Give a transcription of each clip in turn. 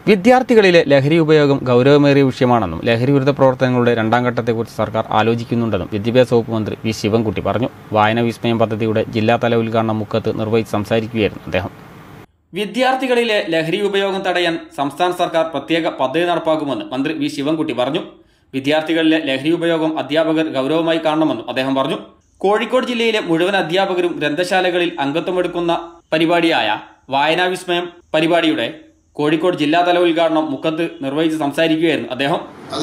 വിദ്യാർത്ഥികളിലെ ലഹരി ഉപയോഗം ഗൗരവമേറിയ വിഷയമാണെന്നും ലഹരി വിരുദ്ധ പ്രവർത്തനങ്ങളുടെ രണ്ടാം ഘട്ടത്തെക്കുറിച്ച് സർക്കാർ ആലോചിക്കുന്നുണ്ടെന്നും വിദ്യാഭ്യാസ വകുപ്പ് മന്ത്രി വി ശിവൻകുട്ടി പറഞ്ഞു വായന വിസ്മയം പദ്ധതിയുടെ ജില്ലാതല ഉദ്ഘാടനം മുക്കത്ത് നിർവഹിച്ച് സംസാരിക്കുകയായിരുന്നു അദ്ദേഹം വിദ്യാർത്ഥികളിലെ ലഹരി ഉപയോഗം തടയാൻ സംസ്ഥാന സർക്കാർ പ്രത്യേക പദ്ധതി നടപ്പാക്കുമെന്ന് മന്ത്രി വി ശിവൻകുട്ടി പറഞ്ഞു വിദ്യാർത്ഥികളിലെ ലഹരി ഉപയോഗം അധ്യാപകർ ഗൗരവമായി കാണണമെന്നും അദ്ദേഹം പറഞ്ഞു കോഴിക്കോട് ജില്ലയിലെ മുഴുവൻ അധ്യാപകരും ഗ്രന്ഥശാലകളിൽ അംഗത്വമെടുക്കുന്ന പരിപാടിയായ വായനാ വിസ്മയം പരിപാടിയുടെ കോഴിക്കോട് ജില്ലാതല ഉദ്ഘാടനം മുക്കത്ത് നിർവഹിച്ച് സംസാരിക്കുകയായിരുന്നു അദ്ദേഹം അത്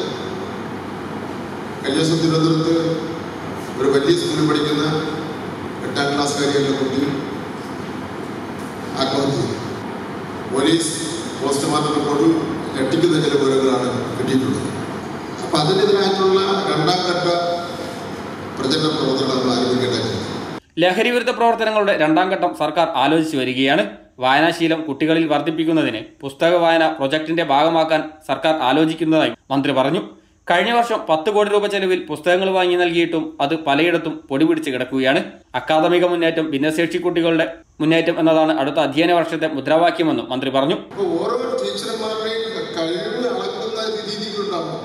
കഴിഞ്ഞ ദിവസം തിരുവനന്തപുരത്ത് ഒരു വലിയ സ്കൂളിൽ പഠിക്കുന്ന എട്ടാം ക്ലാസ്സുകാരികളുടെ കുട്ടി ആത്മഹത്യ ചെയ്തു പോലീസ് പോസ്റ്റ്മോർട്ടം റിപ്പോർട്ടിൽ ഞെട്ടിക്കുന്ന ചില വിവരങ്ങളാണ് കിട്ടിയിട്ടുള്ളത് അപ്പം അതിനെതിരായിട്ടുള്ള രണ്ടാം ഘട്ട പ്രചരണ പ്രവർത്തനം നമ്മൾ ആരംഭിക്കേണ്ടതായിട്ടുണ്ട് ലഹരി വിരുദ്ധ പ്രവർത്തനങ്ങളുടെ രണ്ടാം ഘട്ടം സർക്കാർ ആലോചിച്ചു വരികയാണ് വായനാശീലം കുട്ടികളിൽ വർദ്ധിപ്പിക്കുന്നതിന് പുസ്തക വായന പ്രൊജക്ടിന്റെ ഭാഗമാക്കാൻ സർക്കാർ ആലോചിക്കുന്നതായി മന്ത്രി പറഞ്ഞു കഴിഞ്ഞ വർഷം പത്ത് കോടി രൂപ ചെലവിൽ പുസ്തകങ്ങൾ വാങ്ങി നൽകിയിട്ടും അത് പലയിടത്തും പൊടിപിടിച്ച് കിടക്കുകയാണ് അക്കാദമിക മുന്നേറ്റം ഭിന്നശേഷി കുട്ടികളുടെ മുന്നേറ്റം എന്നതാണ് അടുത്ത അധ്യയന വർഷത്തെ മുദ്രാവാക്യമെന്നും മന്ത്രി പറഞ്ഞു അപ്പോൾ ഓരോ ടീച്ചർമാരുടെയും കഴിവ് അളക്കുന്ന രീതികളുണ്ടാവും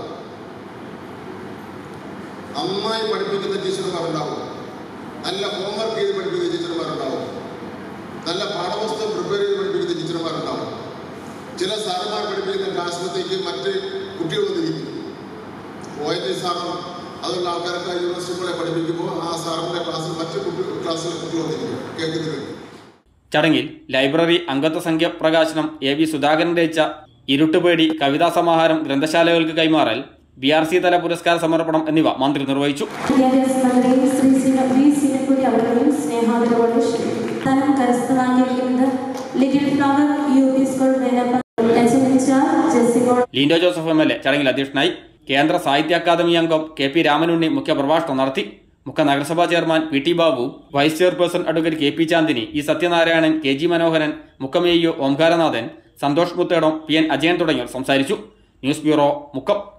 നന്നായി പഠിപ്പിക്കുന്ന ടീച്ചർമാരുണ്ടാവും നല്ല ഹോംവർക്ക് ചെയ്ത് പഠിപ്പിക്കുന്ന ടീച്ചർമാരുണ്ടാവും നല്ല പാഠപുസ്തകം പ്രിപ്പയർ ചെയ്ത് പഠിപ്പിക്കുന്ന ടീച്ചർമാരുണ്ടാവും ചില സാറന്മാർ പഠിപ്പിക്കുന്ന ക്ലാസ്സിലത്തേക്ക് മറ്റ് കുട്ടികൾ വന്നിരിക്കും ഒ എൻ ജി സാറും അതുള്ള ആൾക്കാരൊക്കെ യൂണിവേഴ്സിറ്റികളെ പഠിപ്പിക്കുമ്പോൾ ആ സാറിൻ്റെ ക്ലാസ്സിൽ മറ്റ് കുട്ടി ക്ലാസ്സിലെ കുട്ടികൾ വന്നിരിക്കും കേൾക്കുന്നതിന് ചടങ്ങിൽ ലൈബ്രറി അംഗത്വ സംഖ്യ പ്രകാശനം എ വി സുധാകരൻ രചിച്ച ഇരുട്ടുപേടി കവിതാ സമാഹാരം ഗ്രന്ഥശാലകൾക്ക് കൈമാറൽ ബി ആർ സി തല പുരസ്കാര സമർപ്പണം എന്നിവ മന്ത്രി നിർവഹിച്ചു വിദ്യാഭ്യാസ മന്ത്രി ശ്രീ സിന വി സിനക്കുടി അവരുടെയും സ്നേഹാദരവോടെ സ്ഥാനം കരസ്ഥമാക്കിയിരിക്കുന്നത് little flower U P school വേനപ്പ H M incharge Jessymol Lindo Joseph M L A ചടങ്ങിൽ അധ്യക്ഷനായി കേന്ദ്ര സാഹിത്യ അക്കാദമി അംഗം കെ പി രാമനുണ്ണി മുഖ്യപ്രഭാഷണം നടത്തി മുഖ്യ നഗരസഭാ chairman P T Babu vice chairperson advocate K P Chandini E Sathyanarayanan K G Manoharan മുഖമേയ്യോ ഓംകാരനാഥൻ സന്തോഷ് മുത്തേടം പി എൻ അജയൻ തുടങ്ങിയവർ സംസാരിച്ചു ന്യൂസ് ബ്യൂറോ മുക്കം